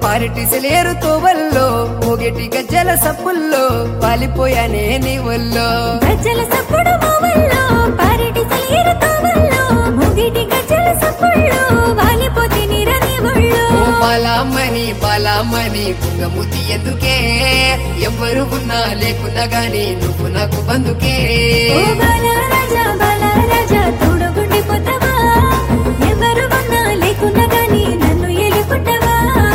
పారిటి సెలేరు తోవల్లో మొగటి గజ్జల సప్పుల్లో పాలిపోయానే నీ వల్లో గజ్జల సప్పుడు మోవల్లో పారిటి సెలయేరు తోవల్లో ముగిటి గజ్జల సప్పుళ్ళు వాలిపోతే నిరని ఒళ్ళు ఓ బాలామణి బాలామణి బుంగముతి ఎందుకే ఎవ్వరు ఉన్నా లేకున్నా గాని నువ్వు నాకు బందుకే ఓ బాలరాజా బాలరాజా తోడుగుండిపోతావా ఎవరు ఉన్నా లేకున్నా గాని నన్ను ఏలుకుంటావా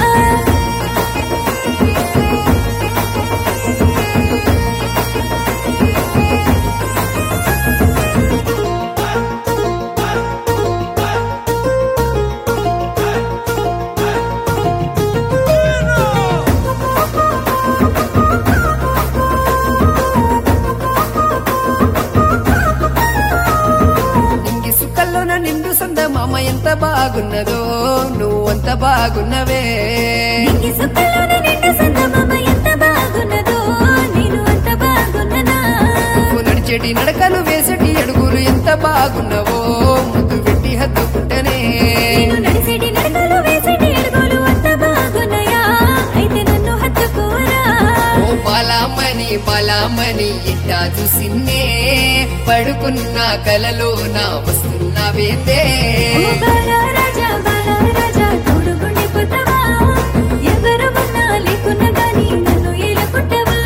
నింగి సుక్కల్లోన నిండు సంద మామ ఎంత బాగున్నదో నువ్వంత బాగున్నవే నింగి సుక్కలోన నిండు సందమామ ఎంత బాగున్నదో నేను అంత బాగున్ననా నువ్వు నడిచేటి నడకలు వేసేటి అడుగులు ఎంత బాగున్నవో ముద్దు పెట్టి హత్తుకుంటేనే నేను నడిసేటి నడకలు వేసేటి అడుగులు అంత బాగున్నాయా అయితే నన్ను హత్తుకోరా ఓ బాలామణి బాలామణి ఇట్టా చూసిన్నే పడుకున్న కలలో నా వస్తున్నావేందే ఓ బాలరాజా బాలరాజా తోడుగుండిపోతావా ఎవరు ఉన్నా లేకున్నా గాని నన్ను ఏలుకుంటావా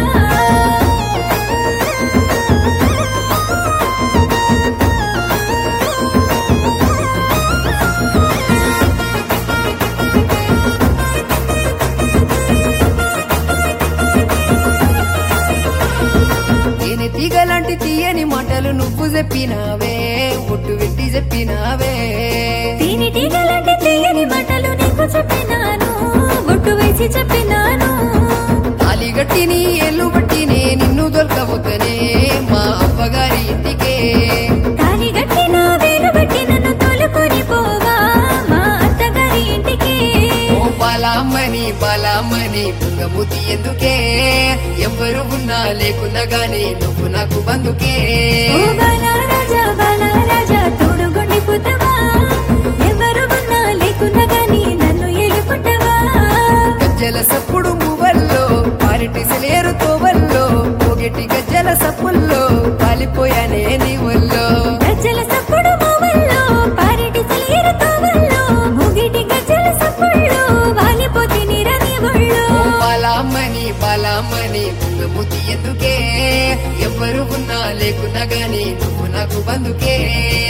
నేను తీగలాంటి తీయని మాటలు నువ్వు చెప్పినావే ఒట్టు పెట్టి చెప్పినావే తేనెటీగలాంటి తీయని మాటలు నీకు చెప్పినాను ఒట్టు వేసి చెప్పినాను తాలిగట్టి నీ ఎల్లు బట్టి నే నిన్ను దొరకబోతనే మా అవ్వగారి ఇంటికే తాలి గట్టి నా వేలు బట్టి నన్ను తోలుకొని పోవా మా అత్తగారి ఇంటికి ఓ బాలామణి బాలామణి బుంగముతి ఎందుకే ఎవ్వరు ఉన్నా లేకున్నా గాని నువ్వు నాకు బందుకే ఓ బాలరాజా బాలరాజా తోడుగుండిపోతావా ఎవరు ఉన్నా లేకున్నా గాని నన్ను ఏలుకుంటావా గజ్జల సప్పుడు మువ్వల్లో పారిటి సెలేరు తోవల్లో పొగటి గజ్జల సప్పుల్లో పాలిపోయానే నీ వల్లో గజ్జల సప్పుడు మోవల్లో పారిటి సెలయేరు తోవల్లో ముగిటి గజ్జల సప్పుళ్ళు వాలిపోతే నిరని ఒళ్ళు ఓ బాలామణి బాలామణి బుంగముతి ఎందుకే ఎవ్వరు ఉన్నా లేకున్నా గాని నువ్వు నాకు బందుకే